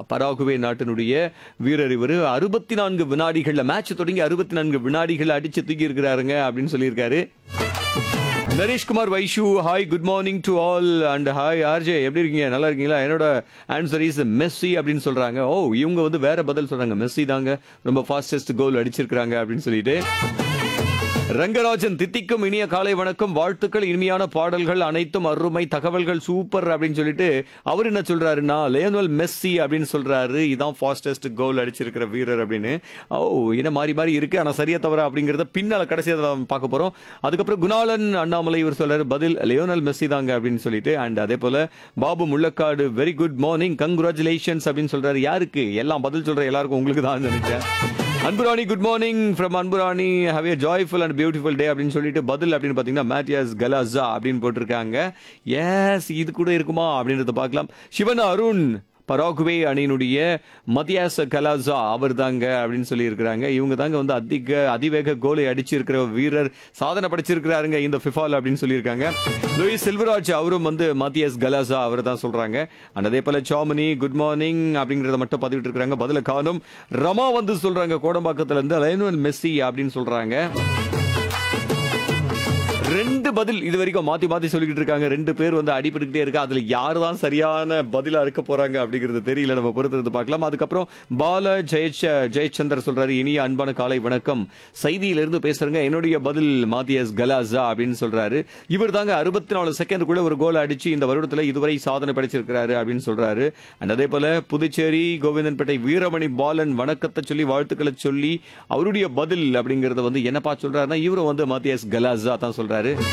Paraguay நாட்டினுடைய வீரர் இவர் அறுபத்தி நான்கு வினாடிகள்ல மேட்ச் தொடங்கி அறுபத்தி நான்கு வினாடிகள் அடிச்சு தூக்கி இருக்கிறாருங்க அப்படின்னு சொல்லியிருக்காரு Nareshkumar Vaishu hi good morning to all and hi RJ எப்படி இருக்கீங்க நல்லா இருக்கீங்களா என்னோட ஆன்சர் இஸ் மெஸ்ஸி அப்படின்னு சொல்றாங்க ஓ இவங்க வந்து வேற பதில் சொல்றாங்க மெஸ்ஸி தாங்க ரொம்ப ஃபாஸ்டஸ்ட் கோல் அடிச்சிருக்காங்க அப்படின்னு சொல்லிட்டு ரங்கராஜன் தித்திக்கும் இனிய காலை வணக்கம் வாழ்த்துக்கள் இனிமையான பாடல்கள் அனைத்தும் அருமை தகவல்கள் சூப்பர் அப்படின்னு சொல்லிட்டு அவர் என்ன சொல்றாருன்னா லேனல் மெஸ்ஸி அப்படின்னு சொல்றாரு இதான் ஃபாஸ்டஸ்ட் கோல் அடிச்சிருக்கிற வீரர் அப்படின்னு ஓ என்ன மாறி மாறி இருக்கு ஆனா சரியா தவறா அப்படிங்கறத பின்னால கடைசியாக நம்ம பார்க்க போறோம் அதுக்கப்புறம் குணாலன் அண்ணாமலை இவர் சொல்றாரு பதில் லியோனல் மெஸ்ஸி தாங்க அப்படின்னு சொல்லிட்டு அண்ட் அதே போல Babu Mullakkadu very good morning congratulations அப்படின்னு சொல்றாரு யாருக்கு எல்லாம் பதில் சொல்ற எல்லாருக்கும் உங்களுக்கு தான் நினைச்சேன் Anburani good morning from Anburani have a joyful and beautiful day அப்படின்னு சொல்லிட்டு பதில் அப்படின்னு பார்த்தீங்கன்னா மேட்டியாஸ் கலாசா அப்படின்னு போட்டிருக்காங்க எஸ் இது கூட இருக்குமா அப்படின்றத பார்க்கலாம் சிவன் அருண் பராகுவே அணியினுடைய மத்தியாச கலாசா அவர் தாங்க அப்படின்னு சொல்லி இருக்கிறாங்க இவங்க தாங்க வந்து அதிக அதிவேக கோலை அடிச்சிருக்கிற வீரர் சாதனை படைச்சிருக்கிறாருங்க இந்த ஃபிஃபால் அப்படின்னு சொல்லியிருக்காங்க லூயிஸ் செல்வராஜ் அவரும் வந்து மத்தியாஸ் கலாசா அவர் தான் சொல்றாங்க அண்ட் அதே போல சாமினி குட் மார்னிங் அப்படிங்கறத மட்டும் பதிவிட்டு இருக்காங்க பதில காணும் ரமா வந்து சொல்றாங்க கோடம்பாக்கத்துல இருந்து லைனுவல் மெஸ்ஸி அப்படின்னு சொல்றாங்க ரெண்டு பதில் இது வரைக்கும் மாத்தி மாத்தி சொல்லிக்கிட்டு இருக்காங்க ரெண்டு பேர் வந்து அடிபட்டுக்கிட்டே இருக்கு அதுல யார் தான் சரியான பதிலா இருக்க போறாங்க அப்படிங்கிறது தெரியல நம்ம பொறுத்திருந்து பார்க்கலாம் அதுக்கப்புறம் பால ஜெயச்ச ஜெயச்சந்தர் சொல்றாரு இனிய அன்பான காலை வணக்கம் செய்தியிலிருந்து பேசுறேங்க என்னுடைய பதில் மாத்தியஸ் கலாசா அப்படின்னு சொல்றாரு இவர் தாங்க அறுபத்தி நாலு செகண்டுக்குள்ள ஒரு கோல் அடிச்சு இந்த வருடத்துல இதுவரை சாதனை படைச்சிருக்கிறாரு அப்படின்னு சொல்றாரு அண்ட் அதே போல புதுச்சேரி கோவிந்தன்பேட்டை வீரமணி பாலன் வணக்கத்தை சொல்லி வாழ்த்துக்களை சொல்லி அவருடைய பதில் அப்படிங்கறத வந்து என்னப்பா சொல்றாருன்னா இவரும் வந்து மாத்தியஸ் கலாசா தான் சொல்றாரு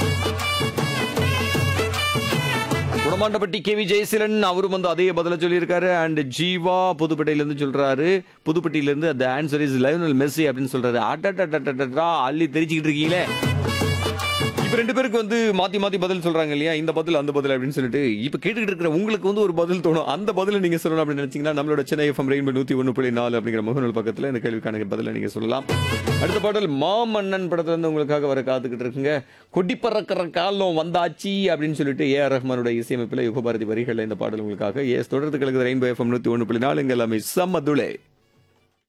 குடமாண்டப்பட்டி கே வி ஜெயசீலன் அவரும் வந்து அதே பதில சொல்லியிருக்காரு அண்ட் ஜீவா புதுப்பேட்டையில இருந்து சொல்றாரு புதுப்பட்டியில இருந்து அந்த ஆன்சர் இஸ் லயோனல் மெஸ்ஸி அப்படின்னு சொல்றாரு அட்டா அள்ளி தெரிச்சுக்கிட்டு இருக்கீங்களே இப்ப ரெண்டு பேருக்கு வந்து மாத்தி மாத்தி பதில் சொல்றாங்க இல்லையா இந்த பதில் அந்த பதில் அப்படின்னு சொல்லிட்டு இப்ப கேட்டுக்கிட்டு இருக்கிற உங்களுக்கு வந்து ஒரு பதில் தோணும் அந்த பதில நீங்க சொல்லணும் அப்படின்னு நினைச்சீங்கன்னா நம்மளோட சென்னை எஃப்எம் ரெயின்போ நூத்தி ஒன்று புள்ளி நாலு அப்படிங்கிற முகநூல் பக்கத்துல இந்த கேள்விக்கான பதில நீங்க சொல்லலாம் அடுத்த பாடல் மாமன்னன் படத்துல இருந்து உங்களுக்காக வர காத்துக்கிட்டு இருக்குங்க கொடி பறக்கிற காலம் வந்தாச்சு அப்படின்னு சொல்லிட்டு ஏ ஆர் ரஹ்மானோட இசையமைப்பில் யுகபாரதி வரிகள் இந்த பாடல் உங்களுக்காக எஸ் தொடர்ந்து கலக்குது ரெயின்போ எஃப்எம் நூத்தி ஒன்று புள்ளி நாலு இங்க எல்லாமே சம்மதுளே